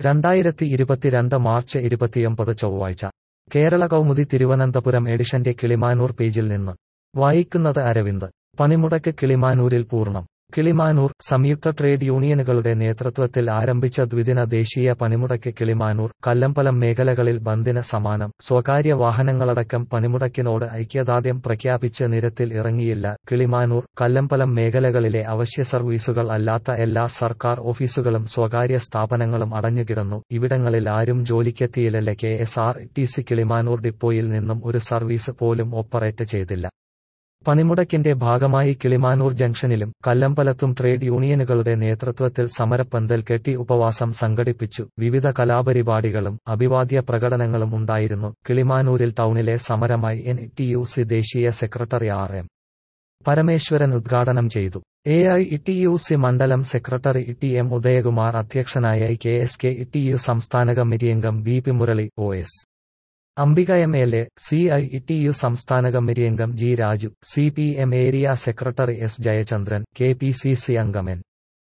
രണ്ടായിരത്തി ഇരുപത്തിരണ്ട് മാർച്ച് ഇരുപത്തിയൊമ്പത് ചൊവ്വാഴ്ച കേരള കൗമുദി തിരുവനന്തപുരം എഡിഷന്റെ കിളിമാനൂർ പേജിൽ നിന്ന് വായിക്കുന്നത് അരവിന്ദ് പണിമുടക്ക് കിളിമാനൂരിൽ പൂർണ്ണം കിളിമാനൂർ സംയുക്ത ട്രേഡ് യൂണിയനുകളുടെ നേതൃത്വത്തിൽ ആരംഭിച്ച ദ്വിദിന ദേശീയ പണിമുടക്ക് കിളിമാനൂർ കല്ലമ്പലം മേഖലകളിൽ ബന്ദിന് സമാനം സ്വകാര്യ വാഹനങ്ങളടക്കം പണിമുടക്കിനോട് ഐക്യദാർഢ്യം പ്രഖ്യാപിച്ച് നിരത്തിൽ ഇറങ്ങിയില്ല കിളിമാനൂർ കല്ലമ്പലം മേഖലകളിലെ അവശ്യ സർവീസുകൾ അല്ലാത്ത എല്ലാ സർക്കാർ ഓഫീസുകളും സ്വകാര്യ സ്ഥാപനങ്ങളും അടഞ്ഞുകിടന്നു ഇവിടങ്ങളിൽ ആരും ജോലിക്കെത്തിയില്ലല്ലേ K S R T C Kilimanoor ഡിപ്പോയിൽ നിന്നും ഒരു സർവീസ് പോലും ഓപ്പറേറ്റ് ചെയ്തില്ല പണിമുടക്കിന്റെ ഭാഗമായി കിളിമാനൂർ ജംഗ്ഷനിലും കല്ലമ്പലത്തും ട്രേഡ് യൂണിയനുകളുടെ നേതൃത്വത്തിൽ സമരപ്പന്തൽ കെട്ടി ഉപവാസം സംഘടിപ്പിച്ചു വിവിധ കലാപരിപാടികളും അഭിവാദ്യ പ്രകടനങ്ങളും ഉണ്ടായിരുന്നു കിളിമാനൂരിൽ ടൗണിലെ സമരമായി എൻ ടി യു സി ദേശീയ സെക്രട്ടറി ആർ എം പരമേശ്വരൻ ഉദ്ഘാടനം ചെയ്തു A I T U C മണ്ഡലം സെക്രട്ടറി ടി എം ഉദയകുമാർ അധ്യക്ഷനായ K S K T U സംസ്ഥാന കമ്മിറ്റി അംഗം V P Murali O S Ambika M L A C I T U സംസ്ഥാന committee അംഗം G Raju C P M area secretary S Jayachandran K P C C അംഗം N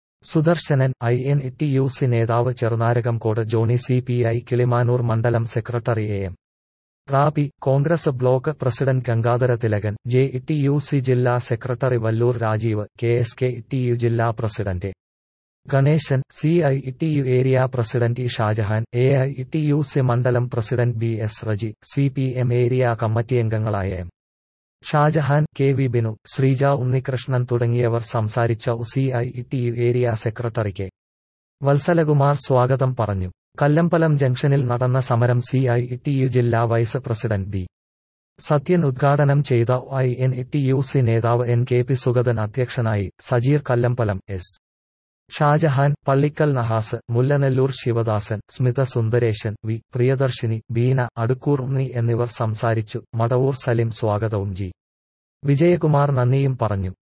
Sudarshanan I N T U C നേതാവ് Cherunarakamkode Johny C P I Kilimanoor മണ്ഡലം secretary A M Rabi Congress block president Gangadhara Thilakan J T U C ജില്ലാ secretary Valloor Rajeev K S K T U ജില്ലാ president Ganesan C I T U area president E Shajahan A I T U C മണ്ഡലം president B S Reji C P M area committee അംഗങ്ങളായ M Shajahan K V Binu Sreeja Unnikrishnan തുടങ്ങിയവർ സംസാരിച്ച C I T U area secretary K Vatsalakumar സ്വാഗതം പറഞ്ഞു കല്ലമ്പലം ജംഗ്ഷനിൽ നടന്ന സമരം C I T U ജില്ലാ വൈസ് പ്രസിഡന്റ് ബി സത്യൻ ഉദ്ഘാടനം ചെയ്ത I N T U C നേതാവ് എൻ കെ പി സുഗതൻ അധ്യക്ഷനായി സജീർ കല്ലമ്പലം എസ് ഷാജഹാൻ പള്ളിക്കൽ നഹാസ് മുല്ലനെല്ലൂർ ശിവദാസൻ സ്മിത സുന്ദരേശൻ വി പ്രിയദർശിനി ബീന അടുക്കൂർ ഉണ്ണി എന്നിവർ സംസാരിച്ചു മടവൂർ സലിം സ്വാഗതവും ജി വിജയകുമാർ നന്ദിയും പറഞ്ഞു